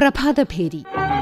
പ്രഭാതഭേരി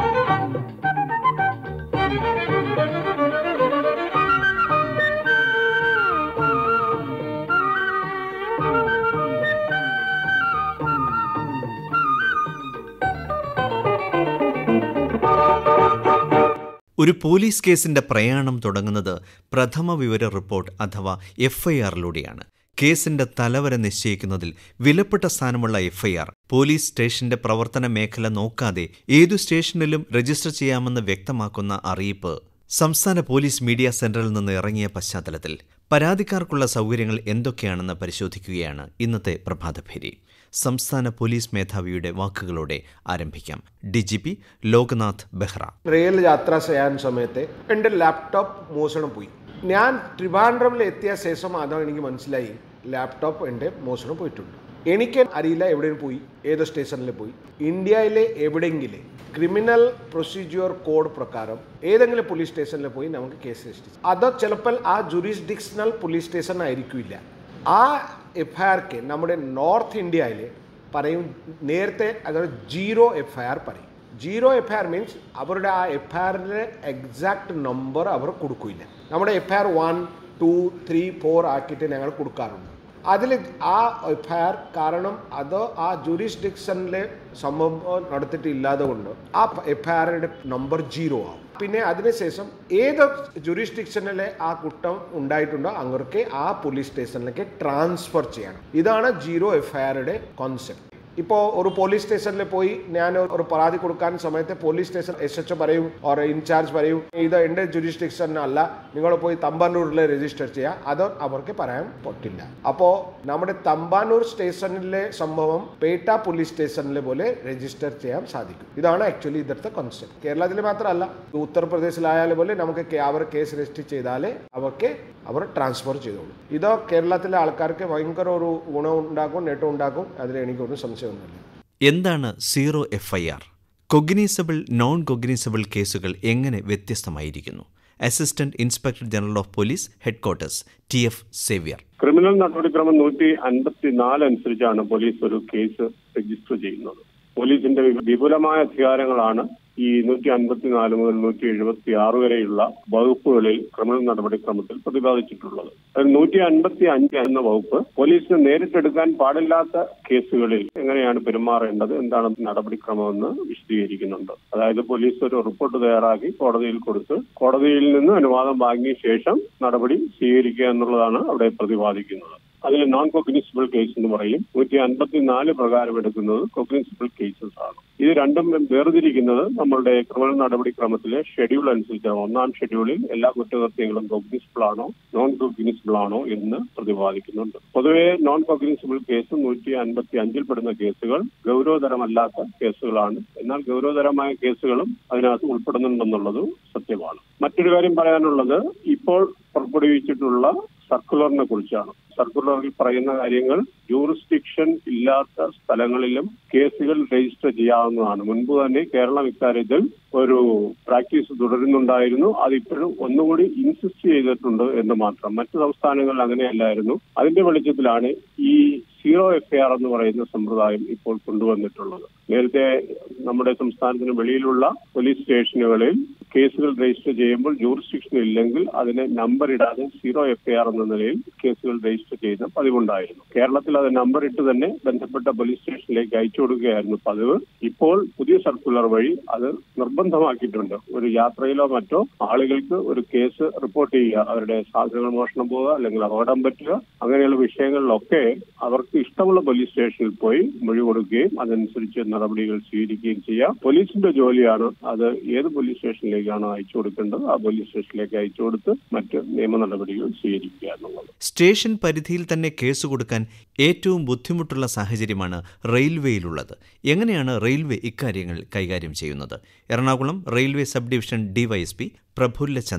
ഒരു പോലീസ് കേസിന്റെ പ്രയാണം തുടങ്ങുന്നത് പ്രഥമ വിവര റിപ്പോർട്ട് അഥവാ എഫ് ഐ ആറിലൂടെയാണ് കേസിന്റെ തലവര നിശ്ചയിക്കുന്നതിൽ വിലപ്പെട്ട സ്ഥാനമുള്ള എഫ് ഐ ആർ പോലീസ് സ്റ്റേഷന്റെ പ്രവർത്തന മേഖല നോക്കാതെ ഏതു സ്റ്റേഷനിലും രജിസ്റ്റർ ചെയ്യാമെന്ന് വ്യക്തമാക്കുന്ന അറിയിപ്പ് സംസ്ഥാന പോലീസ് മീഡിയ സെന്ററിൽ നിന്ന് ഇറങ്ങിയ പശ്ചാത്തലത്തിൽ പരാതിക്കാർക്കുള്ള സൗകര്യങ്ങൾ എന്തൊക്കെയാണെന്ന് പരിശോധിക്കുകയാണ് ഇന്നത്തെ പ്രഭാതഭേരി സംസ്ഥാന പോലീസ് മേധാവിയുടെ വാക്കുകളോടെ ആരംഭിക്കാം D G P Loknath Behera rail യാത്ര ചെയ്യാൻ സമയത്ത് എൻ്റെ ലാപ്ടോപ്പ് മോഷണം പോയി ഞാൻ ട്രിവാൻഡ്രമിൽ എത്തിയ ശേഷം അതാണ് എനിക്ക് മനസ്സിലായി ലാപ്ടോപ്പ് എൻ്റെ മോഷണം പോയിട്ടുണ്ട് എനിക്ക് അറിയില്ല എവിടെയും പോയി ഏത് സ്റ്റേഷനിൽ പോയി ഇന്ത്യയിലെ എവിടെയെങ്കിലും ക്രിമിനൽ പ്രൊസീജിയർ കോഡ് പ്രകാരം ഏതെങ്കിലും പോലീസ് സ്റ്റേഷനിൽ പോയി നമുക്ക് കേസ് രജിസ്റ്റർ ചെയ്യാം അത് ചിലപ്പോൾ ആ ജുറിസ്ഡിക്ഷണൽ പോലീസ് സ്റ്റേഷൻ ആയിരിക്കില്ല ആ എഫ് ഐ ആർക്ക് നമ്മുടെ നോർത്ത് ഇന്ത്യയിൽ പറയും നേരത്തെ അതായത് ജീറോ എഫ് ഐ ആർ പറയും zero F I R means അവരുടെ ആ എഫ് ഐ ആറിൻ്റെ എക്സാക്ട് നമ്പർ അവർ കൊടുക്കില്ല നമ്മുടെ F I R one two three four ആക്കിയിട്ട് ഞങ്ങൾ കൊടുക്കാറുണ്ട് അതിൽ ആ എഫ് ഐ ആർ കാരണം അത് ആ ജൂറിസ്ഡിക്ഷനിലെ സംഭവം നടത്തിയിട്ടില്ലാതെ കൊണ്ട് ആ എഫ് ഐ ആറിൻ്റെ നമ്പർ ജീറോ ആവും പിന്നെ അതിനുശേഷം ഏത് ജുറിസ്ഡിക്ഷനിലെ ആ കുറ്റം ഉണ്ടായിട്ടുണ്ടോ അവർക്ക് ആ പോലീസ് സ്റ്റേഷനിലേക്ക് ട്രാൻസ്ഫർ ചെയ്യണം ഇതാണ് ജീറോ എഫ് ഐ ആറുടെ കോൺസെപ്റ്റ് ഇപ്പോൾ ഒരു പോലീസ് സ്റ്റേഷനിൽ പോയി ഞാൻ ഒരു പരാതി കൊടുക്കാൻ സമയത്ത് പോലീസ് സ്റ്റേഷൻ എസ് എച്ച് പറയും ഓർ ഇൻചാർജ് പറയും ഇത് എൻ്റെ ജുറിസ്ഡിക്ഷൻ അല്ല നിങ്ങൾ പോയി തമ്പാനൂരിൽ രജിസ്റ്റർ ചെയ്യുക അത് അവർക്ക് പറയാൻ പറ്റില്ല അപ്പോൾ നമ്മുടെ തമ്പാനൂർ സ്റ്റേഷനിലെ സംഭവം പേട്ട പോലീസ് സ്റ്റേഷനിലെ പോലെ രജിസ്റ്റർ ചെയ്യാൻ സാധിക്കും ഇതാണ് ആക്ച്വലി ഇവിടുത്തെ കോൺസെപ്റ്റ് കേരളത്തിൽ മാത്രമല്ല ഉത്തർപ്രദേശിലായാലും പോലെ നമുക്ക് കേ- അവർ കേസ് രജിസ്റ്റർ ചെയ്താലേ അവർക്ക് അവർ ട്രാൻസ്ഫർ ചെയ്തോളൂ ഇത് കേരളത്തിലെ ആൾക്കാർക്ക് ഭയങ്കര ഒരു ഗുണം ഉണ്ടാക്കും നേട്ടം ഉണ്ടാക്കും അതിൽ എനിക്കൊരു സംശയമൊന്നുമില്ല എന്താണ് zero F I R cognizable non cognizable കേസുകൾ എങ്ങനെ വ്യത്യസ്തമായിരിക്കുന്നു assistant inspector general of police headquarters T F Xavier criminal നടപടിക്രമം നൂറ്റി അൻപത്തിനാല് അനുസരിച്ചാണ് പോലീസ് ഒരു കേസ് രജിസ്റ്റർ ചെയ്യുന്നത് പോലീസിന്റെ വി- വിപുലമായ അധികാരങ്ങളാണ് ഈ നൂറ്റി അൻപത്തിനാല് മുതൽ നൂറ്റി എഴുപത്തി ആറ് വരെയുള്ള വകുപ്പുകളിൽ ക്രിമിനൽ നടപടിക്രമത്തിൽ പ്രതിപാദിച്ചിട്ടുള്ളത് അതിൽ നൂറ്റി അൻപത്തി അഞ്ച് എന്ന വകുപ്പ് പോലീസിന് നേരിട്ടെടുക്കാൻ പാടില്ലാത്ത കേസുകളിൽ എങ്ങനെയാണ് പെരുമാറേണ്ടത് എന്താണ് നടപടിക്രമമെന്ന് വിശദീകരിക്കുന്നുണ്ട് അതായത് പോലീസ് ഒരു റിപ്പോർട്ട് തയ്യാറാക്കി കോടതിയിൽ കൊടുത്ത് കോടതിയിൽ നിന്ന് അനുവാദം വാങ്ങിയ ശേഷം നടപടി സ്വീകരിക്കുക എന്നുള്ളതാണ് അവിടെ പ്രതിപാദിക്കുന്നത് അതിൽ നോൺ കൊഗ്നിസിബിൾ കേസ് എന്ന് പറയും നൂറ്റി അൻപത്തിനാല് പ്രകാരം എടുക്കുന്നത് കൊഗ്നിസിബിൾ കേസസ് ആണ് ഇത് രണ്ടും വേർതിരിക്കുന്നത് നമ്മളുടെ ക്രിമിനൽ നടപടിക്രമത്തിലെ ഷെഡ്യൂൾ അനുസരിച്ചാണ് ഒന്നാം ഷെഡ്യൂളിൽ എല്ലാ കുറ്റകൃത്യങ്ങളും കൊഗ്നിസിബിൾ ആണോ നോൺ കൊഗ്നിസിബിൾ ആണോ എന്ന് പ്രതിപാദിക്കുന്നുണ്ട് പൊതുവെ നോൺ കൊഗ്നിസിബിൾ കേസ് നൂറ്റി അൻപത്തി അഞ്ചിൽ പെടുന്ന കേസുകൾ ഗൗരവതരമല്ലാത്ത കേസുകളാണ് എന്നാൽ ഗൗരവതരമായ കേസുകളും അതിനകത്ത് ഉൾപ്പെടുന്നുണ്ടെന്നുള്ളത് സത്യമാണ് മറ്റൊരു കാര്യം പറയാനുള്ളത് ഇപ്പോൾ പുറപ്പെടുവിച്ചിട്ടുള്ള സർക്കുലറിനെ കുറിച്ചാണ് സർക്കുലറിൽ പറയുന്ന കാര്യങ്ങൾ ജൂറിസ്ഡിക്ഷൻ ഇല്ലാത്ത സ്ഥലങ്ങളിലും കേസുകൾ രജിസ്റ്റർ ചെയ്യാവുന്നതാണ് മുൻപ് തന്നെ കേരളം ഇക്കാര്യത്തിൽ ഒരു പ്രാക്ടീസ് തുടരുന്നുണ്ടായിരുന്നു അതിപ്പോഴും ഒന്നുകൂടി ഇൻസിസ്റ്റ് ചെയ്തിട്ടുണ്ട് എന്ന് മാത്രം മറ്റു സംസ്ഥാനങ്ങളിൽ അങ്ങനെയല്ലായിരുന്നു അതിന്റെ വെളിച്ചത്തിലാണ് ഈ സീറോ എഫ് ആർ എന്ന് പറയുന്ന സമ്പ്രദായം ഇപ്പോൾ കൊണ്ടുവന്നിട്ടുള്ളത് നേരത്തെ നമ്മുടെ സംസ്ഥാനത്തിന് വെളിയിലുള്ള പോലീസ് സ്റ്റേഷനുകളിൽ കേസുകൾ രജിസ്റ്റർ ചെയ്യുമ്പോൾ ജൂറിസ്ഡിക്ഷൻ ഇല്ലെങ്കിൽ അതിന് നമ്പർ ഇടാതെ സീറോ എഫ് ആർ എന്ന നിലയിൽ കേസുകൾ രജിസ്റ്റർ ചെയ്യുന്ന പതിവുണ്ടായിരുന്നു കേരളത്തിൽ അത് നമ്പർ ഇട്ട് തന്നെ ബന്ധപ്പെട്ട പോലീസ് സ്റ്റേഷനിലേക്ക് അയച്ചു കൊടുക്കുകയായിരുന്നു പതിവ് ഇപ്പോൾ പുതിയ സർക്കുലർ വഴി അത് നിർബന്ധമാക്കിയിട്ടുണ്ട് ഒരു യാത്രയിലോ മറ്റോ ആളുകൾക്ക് ഒരു കേസ് റിപ്പോർട്ട് ചെയ്യുക അവരുടെ സാധനങ്ങൾ മോഷണം പോവുക അല്ലെങ്കിൽ അപകടം പറ്റുക അങ്ങനെയുള്ള വിഷയങ്ങളിലൊക്കെ അവർക്ക് ഇഷ്ടമുള്ള പോലീസ് സ്റ്റേഷനിൽ പോയി മൊഴി കൊടുക്കുകയും അതനുസരിച്ച് നടപടികൾ സ്വീകരിക്കുകയും ചെയ്യാം പോലീസിന്റെ ജോലിയാണ് അത് ഏത് പോലീസ് സ്റ്റേഷനിലേക്കാണോ അയച്ചു കൊടുക്കേണ്ടത് ആ പോലീസ് സ്റ്റേഷനിലേക്ക് അയച്ചു കൊടുത്ത് മറ്റ് നിയമ നടപടികൾ സ്വീകരിക്കുക എന്നുള്ളത് സ്റ്റേഷൻ പരിധിയിൽ തന്നെ കേസ് കൊടുക്കാൻ ഏറ്റവും ബുദ്ധിമുട്ടുള്ള സാഹചര്യമാണ് റെയിൽവേയിലുള്ളത് എങ്ങനെയാണ് റെയിൽവേ ഇക്കാര്യങ്ങൾ കൈകാര്യം ചെയ്യുന്നത് Ernakulam railway sub division DYSP Prafulla Chandran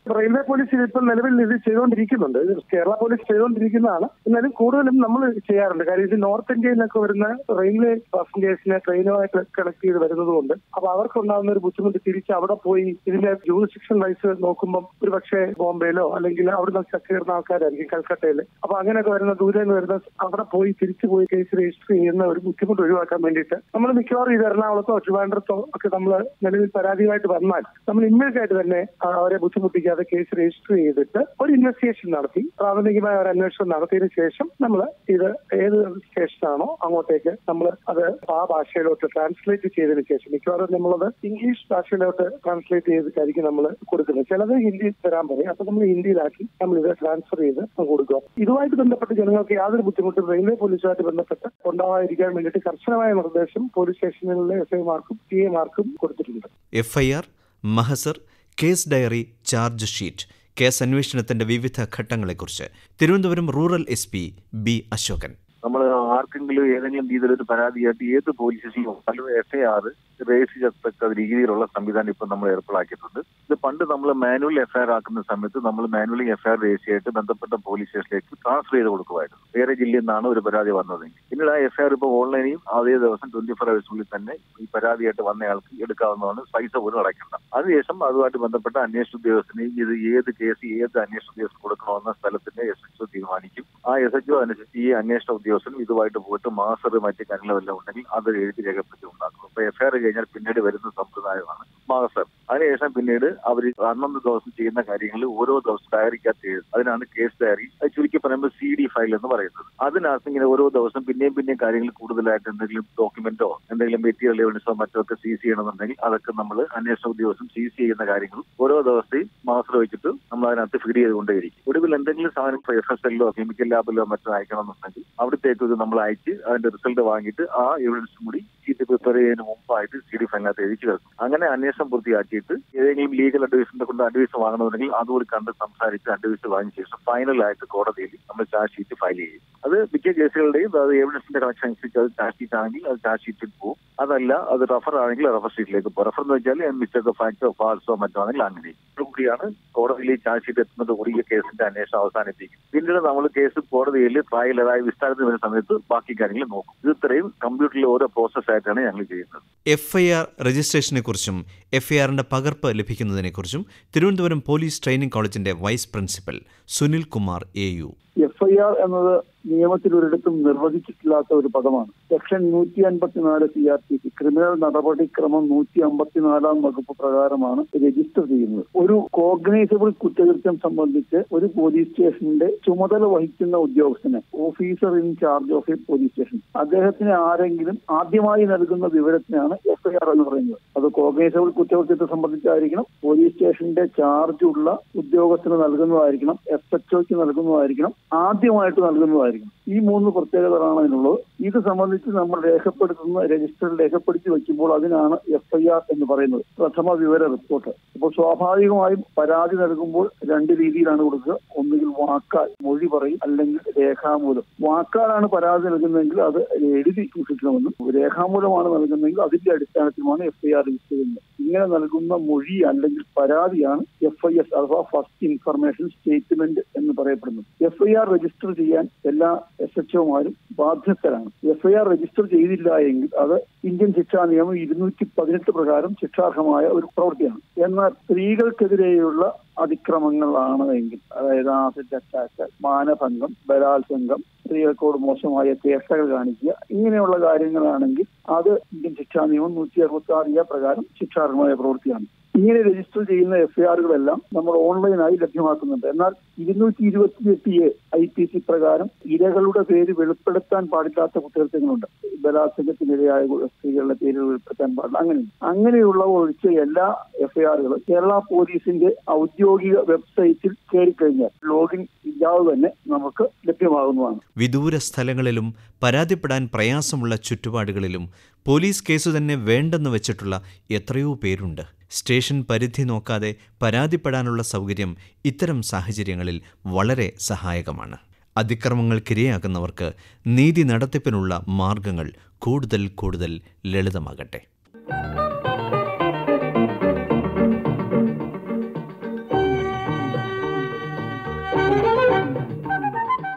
railway police ഇപ്പോൾ നിലവിൽ ഇത് ചെയ്തുകൊണ്ടിരിക്കുന്നുണ്ട് ഇത് കേരള പോലീസ് ചെയ്തുകൊണ്ടിരിക്കുന്നതാണ് എന്നാലും കൂടുതലും നമ്മൾ ചെയ്യാറുണ്ട് കാര്യം ഇത് നോർത്ത് ഇന്ത്യയിൽ നിന്നൊക്കെ വരുന്ന റെയിൽവേ പാസഞ്ചേഴ്സിനെ ട്രെയിനുമായിട്ട് കണക്ട് ചെയ്ത് വരുന്നത് കൊണ്ട് അപ്പൊ അവർക്കുണ്ടാകുന്ന ഒരു ബുദ്ധിമുട്ട് തിരിച്ച് അവിടെ പോയി ഇതിന്റെ ജൂറിസ്ഡിക്ഷൻ വൈസ് നോക്കുമ്പോൾ ഒരു പക്ഷേ ബോംബെയിലോ അല്ലെങ്കിൽ അവിടെ നിന്ന് ചേർന്ന ആൾക്കാരായിരിക്കും കൽക്കട്ടയിൽ അപ്പൊ അങ്ങനെയൊക്കെ വരുന്ന ദൂരെ നിന്ന് വരുന്ന അവിടെ പോയി തിരിച്ചു പോയി കേസ് രജിസ്റ്റർ ചെയ്യുന്ന ഒരു ബുദ്ധിമുട്ട് ഒഴിവാക്കാൻ വേണ്ടിയിട്ട് നമ്മൾ മിക്കവാറും ഇത് എറണാകുളത്തോ ട്രിവാൻഡ്രത്തോ ഒക്കെ നമ്മൾ നിലവിൽ പരാതിയുമായിട്ട് വന്നാൽ നമ്മൾ ഇമ്മീഡിയറ്റ് ആയിട്ട് തന്നെ ആ, അവരെ ബുദ്ധിമുട്ടിക്കാതെ കേസ് രജിസ്റ്റർ ചെയ്തിട്ട് ഒരു ഇൻവെസ്റ്റിഗേഷൻ നടത്തി പ്രാഥമികമായ ഒരു അന്വേഷണം നടത്തിയതിനു ശേഷം നമ്മൾ ഇത് ഏത് സ്റ്റേഷനാണോ അങ്ങോട്ടേക്ക് നമ്മൾ അത് ആ ഭാഷയിലോട്ട് ട്രാൻസ്ലേറ്റ് ചെയ്തതിനു ശേഷം മിക്കവാറും നമ്മളത് ഇംഗ്ലീഷ് ഭാഷയിലോട്ട് ട്രാൻസ്ലേറ്റ് ചെയ്തിട്ടായിരിക്കും നമ്മൾ കൊടുക്കുന്നത് ചിലത് ഹിന്ദി തരാൻ പറയും അപ്പൊ നമ്മൾ ഹിന്ദിയിലാക്കി നമ്മൾ ഇത് ട്രാൻസ്ഫർ ചെയ്ത് കൊടുക്കുക ഇതുമായിട്ട് ബന്ധപ്പെട്ട് ജനങ്ങൾക്ക് യാതൊരു ബുദ്ധിമുട്ടും റെയിൽവേ പോലീസുമായിട്ട് ബന്ധപ്പെട്ട് ഉണ്ടാവാതിരിക്കാൻ വേണ്ടിയിട്ട് കർശനമായ നിർദ്ദേശം പോലീസ് സ്റ്റേഷനുകളിലെ എസ് ഐമാർക്കും പി എമാർക്കും കൊടുത്തിട്ടുണ്ട് എഫ്ഐആർ മഹസർ case diary charge sheet case അന്വേഷണത്തിന്റെ വിവിധ ഘട്ടങ്ങളെക്കുറിച്ച് Thiruvananthapuram rural S P B Ashokan നമ്മൾ ആർക്കെങ്കിലും ഏതെങ്കിലും രീതിയിലൊരു പരാതിയായിട്ട് ഏത് പോലീസ് സ്റ്റേഷനിലും അല്ലെങ്കിൽ എഫ് ഐ ആർ രജിസ്റ്റർ ചെയ്യത്തക്ക രീതിയിലുള്ള സംവിധാനം ഇപ്പം നമ്മൾ ഏർപ്പാടാക്കിയിട്ടുണ്ട് ഇത് പണ്ട് നമ്മൾ മാനുവൽ എഫ് ഐ ആർ ആക്കുന്ന സമയത്ത് നമ്മൾ manually F I R register ചെയ്തിട്ട് ബന്ധപ്പെട്ട പോലീസ് സ്റ്റേഷനിലേക്ക് ട്രാൻസ്ഫർ ചെയ്ത് കൊടുക്കുമായിരുന്നു വേറെ ജില്ലയിൽ നിന്നാണ് ഒരു പരാതി വന്നത് പിന്നീട് ആ എഫ് ഐ ആർ ഇപ്പോൾ ഓൺലൈനിൽ അതേ ദിവസം ട്വന്റി ഫോർ അവേഴ്സിനുള്ളിൽ തന്നെ ഈ പരാതിയായിട്ട് വന്നയാൾക്ക് എടുക്കാവുന്നതാണ് പൈസ പോലും അടയ്ക്കേണ്ട അതിനുശേഷം അതുമായിട്ട് ബന്ധപ്പെട്ട അന്വേഷണ ഉദ്യോഗസ്ഥന് ഇത് ഏത് കേസ് ഏത് അന്വേഷണ ഉദ്യോഗസ്ഥൻ കൊടുക്കണമെന്ന സ്ഥലത്തിന്റെ എസ് എച്ച് ഒ തീരുമാനിക്കും ആ എസ് എച്ച് ഒ അനുസരിച്ച് ഈ അന്വേഷണ ഉദ്യോഗസ്ഥനും ഇതുമായിട്ട് പോയിട്ട് മാസർ മറ്റ് കാര്യങ്ങളും എല്ലാം ഉണ്ടെങ്കിൽ അത് എഴുതി രേഖപ്പെടുത്തി ഉണ്ടാക്കും അപ്പൊ എഫ് ഐ ആർ കഴിഞ്ഞാൽ പിന്നീട് വരുന്ന സമ്പ്രദായമാണ് മാസർ അതിനുശേഷം പിന്നീട് അവർ അന്നന്ന് ദിവസം ചെയ്യുന്ന കാര്യങ്ങൾ ഓരോ ദിവസം ഡയറിക്കകത്ത് എഴുതും അതിനാണ് കേസ് ഡയറി അത് ചുരുക്കി പറയുമ്പോൾ സി ഡി ഫയൽ എന്ന് പറയുന്നത് അതിനകത്ത് ഇങ്ങനെ ഓരോ ദിവസം പിന്നെയും പിന്നെയും കാര്യങ്ങൾ കൂടുതലായിട്ട് എന്തെങ്കിലും ഡോക്യുമെന്റോ എന്തെങ്കിലും മെറ്റീരിയൽ എവിഡൻസോ മറ്റോ ഒക്കെ സീസ് ചെയ്യണമെന്നുണ്ടെങ്കിൽ അതൊക്കെ നമ്മൾ അന്വേഷണ ഉദ്യോഗസ്ഥൻ സീസ് ചെയ്യുന്ന കാര്യങ്ങൾ ഓരോ ദിവസത്തെയും മാസ്റ്റർ വെച്ചിട്ട് നമ്മൾ അതിനകത്ത് ഫീഡ് ചെയ്തുകൊണ്ടേയിരിക്കും ഒടുവിൽ എന്തെങ്കിലും സാധനം എഫ് എസ് എല്ലോ കെമിക്കൽ ലാബിലോ മറ്റോ അയക്കണമെന്നുണ്ടെങ്കിൽ അവിടത്തേക്ക് ഇത് നമ്മൾ അയച്ച് അതിന്റെ റിസൾട്ട് വാങ്ങിയിട്ട് ആ എവിഡൻസും കൂടി ചീറ്റ് പ്രിപ്പയർ ചെയ്യുന്നതിന് മുമ്പായിട്ട് സി ഡി ഫയലിനകത്ത് എഴുതി ചേർക്കും അങ്ങനെ അന്വേഷണം പൂർത്തിയാക്കിയിട്ട് ഏതെങ്കിലും ലീഗൽ അഡ്വൈസിന്റെ കൊണ്ട് അഡ്വൈസ് വാങ്ങണമെന്നുണ്ടെങ്കിൽ അതുകൂടി കണ്ട് സംസാരിച്ച് അഡ്വൈസ് വാങ്ങിയ ശേഷം ഫൈനലായിട്ട് കോടതിയിൽ നമ്മൾ ചാർജ് ഷീറ്റ് ഫയൽ ചെയ്യും അത് മിക്ക കേസുകളുടെയും അത് എവിഡൻസിന്റെ കണക്ഷൻ അനുസരിച്ച് അത് ചാർജ് ഷീറ്റ് ആണെങ്കിൽ അത് ചാർജ് ഷീറ്റിൽ പോകും അതല്ല അത് റഫർ ആണെങ്കിൽ റഫർ ഷീറ്റിലേക്ക് പോകും റഫർ എന്ന് വെച്ചാൽ മിസ്റ്റേക്കോ ഫാക്ടോ ഫാൾസോ മറ്റോ ആണെങ്കിൽ അങ്ങനെ കൂടിയാണ് കോടതിയിൽ ഈ ചാർജ് ഷീറ്റ് എത്തുന്നത് കൂടി ഈ കേസിന്റെ അന്വേഷണം അവസാനിപ്പിക്കും പിന്നീട് നമ്മൾ കേസ് കോടതിയിൽ ട്രയൽ അതായത് വിസ്താരത്തിന് വരുന്ന സമയത്ത് ബാക്കി കാര്യങ്ങൾ നോക്കും ഇത് ഇത്രയും കമ്പ്യൂട്ടറിലെ ഓരോ പ്രോസസ് ആയിട്ടാണ് ഞങ്ങൾ ചെയ്യുന്നത് എഫ് ഐ ആർ രജിസ്ട്രേഷനെക്കുറിച്ചും എഫ് ഐ ആറിന്റെ പകർപ്പ് ലഭിക്കുന്നതിനെക്കുറിച്ചും തിരുവനന്തപുരം പോലീസ് ട്രെയിനിംഗ് കോളേജിന്റെ vice principal Sunil Kumar A U F I R എന്നത് നിയമത്തിൽ ഒരിടത്തും നിർവചിച്ചിട്ടില്ലാത്ത ഒരു പദമാണ് സെക്ഷൻ നൂറ്റി അൻപത്തിനാല് C R T C criminal നടപടിക്രമം നൂറ്റി അമ്പത്തിനാലാം വകുപ്പ് പ്രകാരമാണ് രജിസ്റ്റർ ചെയ്യുന്നത് ഒരു കോഗ്നൈസബിൾ കുറ്റകൃത്യം സംബന്ധിച്ച് ഒരു പോലീസ് സ്റ്റേഷന്റെ ചുമതല വഹിക്കുന്ന ഉദ്യോഗസ്ഥന് officer in charge of a police station അദ്ദേഹത്തിന് ആരെങ്കിലും ആദ്യമായി നൽകുന്ന വിവരത്തിനാണ് എഫ് ഐ ആർ എന്ന് പറയുന്നത് അത് കോഗ്നൈസബിൾ കുറ്റകൃത്യത്തെ സംബന്ധിച്ചായിരിക്കണം പോലീസ് സ്റ്റേഷന്റെ ചാർജ് ഉള്ള ഉദ്യോഗസ്ഥന് നൽകുന്നതായിരിക്കണം എസ് എച്ച് ഒക്ക് നൽകുന്നതായിരിക്കണം ആദ്യമായിട്ട് നൽകുന്നതായിരിക്കണം ഈ മൂന്ന് പ്രത്യേകതകളാണ് അതിനുള്ളത് ഇത് സംബന്ധിച്ച് നമ്മൾ രേഖപ്പെടുത്തുന്ന രജിസ്റ്ററിൽ രേഖപ്പെടുത്തി വെക്കുമ്പോൾ അതിനാണ് എഫ് ഐ ആർ എന്ന് പറയുന്നത് പ്രഥമ വിവര റിപ്പോർട്ട് അപ്പോൾ സ്വാഭാവികമായും പരാതി നൽകുമ്പോൾ രണ്ട് രീതിയിലാണ് കൊടുക്കുക ഒന്നുകിൽ വാക്കാൽ മൊഴി പറയും അല്ലെങ്കിൽ രേഖാമൂലം വാക്കാലാണ് പരാതി നൽകുന്നതെങ്കിൽ അത് എഴുതി സൂക്ഷിക്കണമെന്നും രേഖാമൂലമാണ് നൽകുന്നതെങ്കിൽ അതിന്റെ അടിസ്ഥാനത്തിലുമാണ് എഫ് ഐ ആർ രജിസ്റ്റർ ചെയ്യുന്നത് ഇങ്ങനെ നൽകുന്ന മൊഴി അല്ലെങ്കിൽ പരാതിയാണ് എഫ് ഐ എസ് അഥവാ ഫസ്റ്റ് ഇൻഫർമേഷൻ സ്റ്റേറ്റ്മെന്റ് എന്ന് പറയപ്പെടുന്നത് എഫ് ഐ ആർ രജിസ്റ്റർ ചെയ്യാൻ എല്ലാ എസ് എച്ച് ഒമാരും ബാധ്യസ്ഥരാണ് എഫ് ഐ ആർ രജിസ്റ്റർ ചെയ്തില്ല എങ്കിൽ അത് ഇന്ത്യൻ ശിക്ഷാ നിയമം ഇരുന്നൂറ്റി പതിനെട്ട് പ്രകാരം ശിക്ഷാർഹമായ ഒരു പ്രവൃത്തിയാണ് എന്നാൽ സ്ത്രീകൾക്കെതിരെയുള്ള അതിക്രമങ്ങളാണ് എങ്കിൽ അതായത് ആസിഡ് അറ്റാക്ക് മാനഭംഗം ബലാത്സംഗം സ്ത്രീകൾക്കോട് മോശമായ ചേഷ്ടകൾ കാണിക്കുക ഇങ്ങനെയുള്ള കാര്യങ്ങളാണെങ്കിൽ അത് ഇന്ത്യൻ ശിക്ഷാ നിയമം നൂറ്റി അറുപത്തി ആറ് പ്രകാരം ശിക്ഷാർഹമായ പ്രവൃത്തിയാണ് ഇങ്ങനെ രജിസ്റ്റർ ചെയ്യുന്ന എഫ്ഐആറുകളെല്ലാം നമ്മൾ ഓൺലൈനായി ലഭ്യമാക്കുന്നുണ്ട് എന്നാൽ ഇരുന്നൂറ്റി ഇരുപത്തിയെട്ട് എ ഐ പി സി പ്രകാരം ഇരകളുടെ പേര് വെളിപ്പെടുത്താൻ പാടില്ലാത്ത കുറ്റകൃത്യങ്ങളുണ്ട് ബലാത്സംഗത്തിനിരയായ സ്ത്രീകളുടെ പേര് വെളിപ്പെടുത്താൻ പാടില്ല അങ്ങനെ അങ്ങനെയുള്ള ഒഴിച്ച് എല്ലാ എഫ്ഐആറുകളും കേരള പോലീസിന്റെ ഔദ്യോഗിക വെബ്സൈറ്റിൽ കയറിക്കഴിഞ്ഞാൽ ലോഗിൻ ഇല്ലാതെ തന്നെ നമുക്ക് ലഭ്യമാകുന്നതാണ് വിദൂര സ്ഥലങ്ങളിലും പരാതിപ്പെടാൻ പ്രയാസമുള്ള ചുറ്റുപാടുകളിലും പോലീസ് കേസ് തന്നെ വേണ്ടെന്ന് വെച്ചിട്ടുള്ള എത്രയോ പേരുണ്ട് സ്റ്റേഷൻ പരിധി നോക്കാതെ പരാതിപ്പെടാനുള്ള സൗകര്യം ഇത്തരം സാഹചര്യങ്ങളിൽ വളരെ സഹായകമാണ് അതിക്രമങ്ങൾക്കിരയാകുന്നവർക്ക് നീതി നടത്തിപ്പിനുള്ള മാർഗങ്ങൾ കൂടുതൽ കൂടുതൽ ലളിതമാകട്ടെ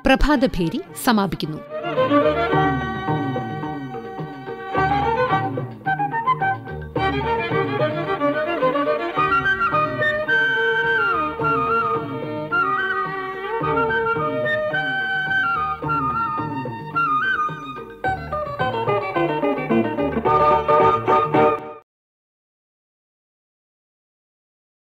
പ്രഭാതഭേരി സമാപിക്കുന്നു